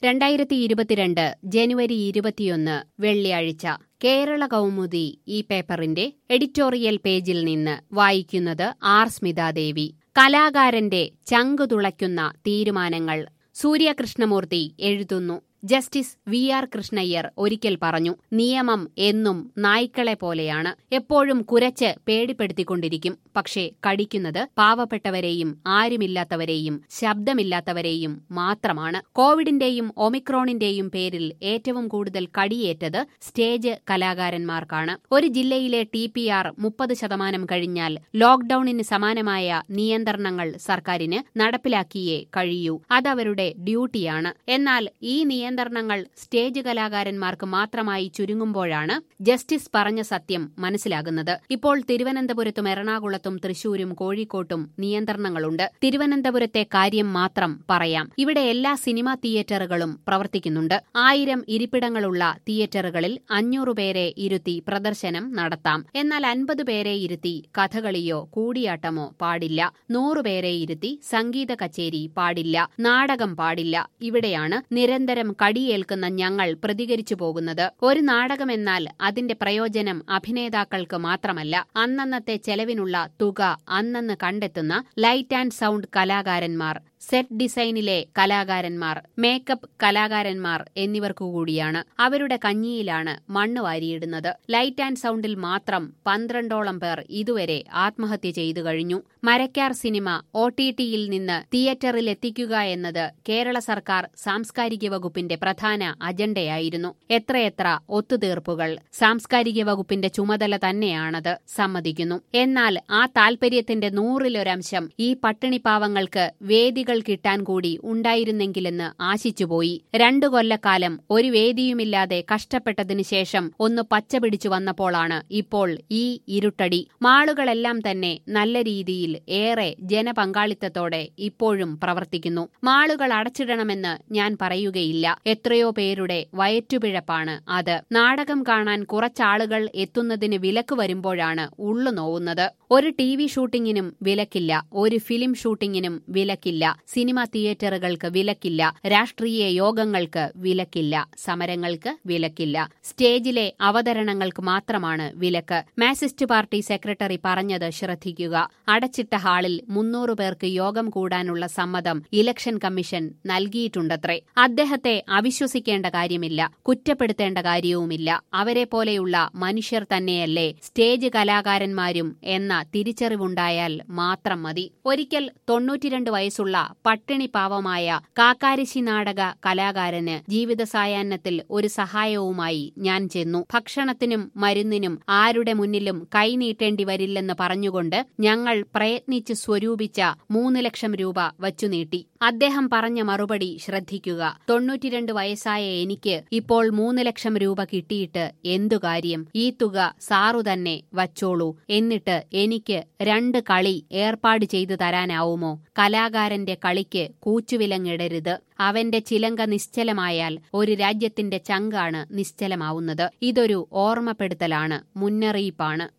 രണ്ടായിരത്തി ഇരുപത്തിരണ്ട് ജനുവരി ഇരുപത്തിയൊന്ന് വെള്ളിയാഴ്ച കേരള കൗമുദി ഈ പേപ്പറിന്റെ എഡിറ്റോറിയൽ പേജിൽ നിന്ന് വായിക്കുന്നത് ആർ സ്മിതാദേവി കലാകാരന്റെ ചങ്കു തുളയ്ക്കുന്ന തീരുമാനങ്ങൾ സൂര്യകൃഷ്ണമൂർത്തി എഴുതുന്നു ജസ്റ്റിസ് വി ആർ കൃഷ്ണയ്യർ ഒരിക്കൽ പറഞ്ഞു നിയമം എന്നും നായ്ക്കളെ പോലെയാണ് എപ്പോഴും കുരച്ച് പേടിപ്പെടുത്തിക്കൊണ്ടിരിക്കും പക്ഷേ കടിക്കുന്നത് പാവപ്പെട്ടവരെയും ആരുമില്ലാത്തവരെയും ശബ്ദമില്ലാത്തവരെയും മാത്രമാണ് കോവിഡിന്റെയും ഒമിക്രോണിന്റെയും പേരിൽ ഏറ്റവും കൂടുതൽ കടിയേറ്റത് സ്റ്റേജ് കലാകാരന്മാർക്കാണ് ഒരു ജില്ലയിലെ ടി പി ആർ മുപ്പത് ശതമാനം കഴിഞ്ഞാൽ ലോക്ഡൌണിന് സമാനമായ നിയന്ത്രണങ്ങൾ സർക്കാരിന് നടപ്പിലാക്കിയേ കഴിയൂ അതവരുടെ ഡ്യൂട്ടിയാണ് എന്നാൽ ഈ നിയന്ത്രണങ്ങൾ സ്റ്റേജ് കലാകാരന്മാർക്ക് മാത്രമായി ചുരുങ്ങുമ്പോഴാണ് ജസ്റ്റിസ് പറഞ്ഞ സത്യം മനസ്സിലാകുന്നത് ഇപ്പോൾ തിരുവനന്തപുരത്തും എറണാകുളത്തും തൃശൂരും കോഴിക്കോട്ടും നിയന്ത്രണങ്ങളുണ്ട് തിരുവനന്തപുരത്തെ കാര്യം മാത്രം പറയാം ഇവിടെ എല്ലാ സിനിമാ തിയേറ്ററുകളും പ്രവർത്തിക്കുന്നുണ്ട് ആയിരം ഇരിപ്പിടങ്ങളുള്ള തിയേറ്ററുകളിൽ അഞ്ഞൂറ് പേരെ ഇരുത്തി പ്രദർശനം നടത്താം എന്നാൽ അൻപത് പേരെ ഇരുത്തി കഥകളിയോ കൂടിയാട്ടമോ പാടില്ല നൂറുപേരെ ഇരുത്തി സംഗീത കച്ചേരി പാടില്ല നാടകം പാടില്ല ഇവിടെയാണ് നിരന്തരം കടിയേൽക്കുന്ന ഞങ്ങൾ പ്രതികരിച്ചു പോകുന്നത് ഒരു നാടകമെന്നാൽ അതിന്റെ പ്രയോജനം അഭിനേതാക്കൾക്ക് മാത്രമല്ല അന്നന്നത്തെ ചെലവിനുള്ള തുക അന്നന്ന് കണ്ടെത്തുന്ന ലൈറ്റ് ആൻഡ് സൗണ്ട് കലാകാരന്മാർ സെറ്റ് ഡിസൈനിലെ കലാകാരന്മാർ മേക്കപ്പ് കലാകാരന്മാർ എന്നിവർക്കു കൂടിയാണ് അവരുടെ കഞ്ഞിയിലാണ് മണ്ണ് വാരിയിടുന്നത് ലൈറ്റ് ആൻഡ് സൗണ്ടിൽ മാത്രം പന്ത്രണ്ടോളം പേർ ഇതുവരെ ആത്മഹത്യ ചെയ്തു കഴിഞ്ഞു മരക്കാർ സിനിമ ഒ ടി ടിയിൽ നിന്ന് തിയേറ്ററിൽ എത്തിക്കുക എന്നത് കേരള സർക്കാർ സാംസ്കാരിക വകുപ്പിന്റെ പ്രധാന അജണ്ടയായിരുന്നു എത്രയെത്ര ഒത്തുതീർപ്പുകൾ സാംസ്കാരിക വകുപ്പിന്റെ ചുമതല തന്നെയാണത് സമ്മതിക്കുന്നു എന്നാൽ ആ താൽപര്യത്തിന്റെ നൂറിലൊരംശം ഈ പട്ടിണിപ്പാവങ്ങൾക്ക് വേദികൾ കിട്ടാൻ കൂടി ഉണ്ടായിരുന്നെങ്കിലെന്ന് ആശിച്ചുപോയി രണ്ടു കൊല്ലക്കാലം ഒരു വേദിയുമില്ലാതെ കഷ്ടപ്പെട്ടതിനു ശേഷം ഒന്ന് പച്ച പിടിച്ചു വന്നപ്പോഴാണ് ഇപ്പോൾ ഈ ഇരുട്ടടി മാളുകളെല്ലാം തന്നെ നല്ല രീതിയിൽ ഏറെ ജനപങ്കാളിത്തത്തോടെ ഇപ്പോഴും പ്രവർത്തിക്കുന്നു മാളുകൾ അടച്ചിടണമെന്ന് ഞാൻ പറയുകയില്ല എത്രയോ പേരുടെ വയറ്റുപിഴപ്പാണ് അത് നാടകം കാണാൻ കുറച്ചാളുകൾ എത്തുന്നതിന് വിലക്ക് വരുമ്പോഴാണ് ഉള്ളു നോവുന്നത് ഒരു ടി വി ഷൂട്ടിങ്ങിനും വിലക്കില്ല ഒരു ഫിലിം ഷൂട്ടിങ്ങിനും വിലക്കില്ല സിനിമാ തിയേറ്ററുകൾക്ക് വിലക്കില്ല രാഷ്ട്രീയ യോഗങ്ങൾക്ക് വിലക്കില്ല സമരങ്ങൾക്ക് വിലക്കില്ല സ്റ്റേജിലെ അവതരണങ്ങൾക്ക് മാത്രമാണ് വിലക്ക് മാസിസ്റ്റ് പാർട്ടി സെക്രട്ടറി പറഞ്ഞത് ശ്രദ്ധിക്കുക അടച്ചിട്ട ഹാളിൽ മുന്നൂറ് പേർക്ക് യോഗം കൂടാനുള്ള സമ്മതം ഇലക്ഷൻ കമ്മീഷൻ നൽകിയിട്ടുണ്ടത്രേ അദ്ദേഹത്തെ അവിശ്വസിക്കേണ്ട കാര്യമില്ല കുറ്റപ്പെടുത്തേണ്ട കാര്യവുമില്ല അവരെ പോലെയുള്ള മനുഷ്യർ തന്നെയല്ലേ സ്റ്റേജ് കലാകാരന്മാരും എന്ന തിരിച്ചറിവുണ്ടായാൽ മാത്രം മതി ഒരിക്കൽ തൊണ്ണൂറ്റിരണ്ട് വയസ്സുള്ള പട്ടിണി പാവമായ കാക്കാരിശി നാടക കലാകാരന് ജീവിത സായാഹ്നത്തിൽ ഒരു സഹായവുമായി ഞാൻ ചെന്നു ഭക്ഷണത്തിനും മരുന്നിനും ആരുടെ മുന്നിലും കൈനീട്ടേണ്ടി വരില്ലെന്ന് പറഞ്ഞുകൊണ്ട് ഞങ്ങൾ പ്രയത്നിച്ച് സ്വരൂപിച്ച മൂന്ന് ലക്ഷം രൂപ വച്ചുനീട്ടി അദ്ദേഹം പറഞ്ഞ മറുപടി ശ്രദ്ധിക്കുക തൊണ്ണൂറ്റിരണ്ട് വയസ്സായ എനിക്ക് ഇപ്പോൾ മൂന്ന് ലക്ഷം രൂപ കിട്ടിയിട്ട് എന്തു കാര്യം ഈ തുക സാറു തന്നെ വച്ചോളൂ എന്നിട്ട് എനിക്ക് രണ്ട് കളി ഏർപ്പാട് ചെയ്തു തരാനാവുമോ കലാകാരന്റെ കളിക്ക് കൂച്ചുവിലങ്ങിടരുത് അവന്റെ ചിലങ്ക നിശ്ചലമായാൽ ഒരു രാജ്യത്തിന്റെ ചങ്കാണ് നിശ്ചലമാവുന്നത് ഇതൊരു ഓർമ്മപ്പെടുത്തലാണ് മുന്നറിയിപ്പാണ്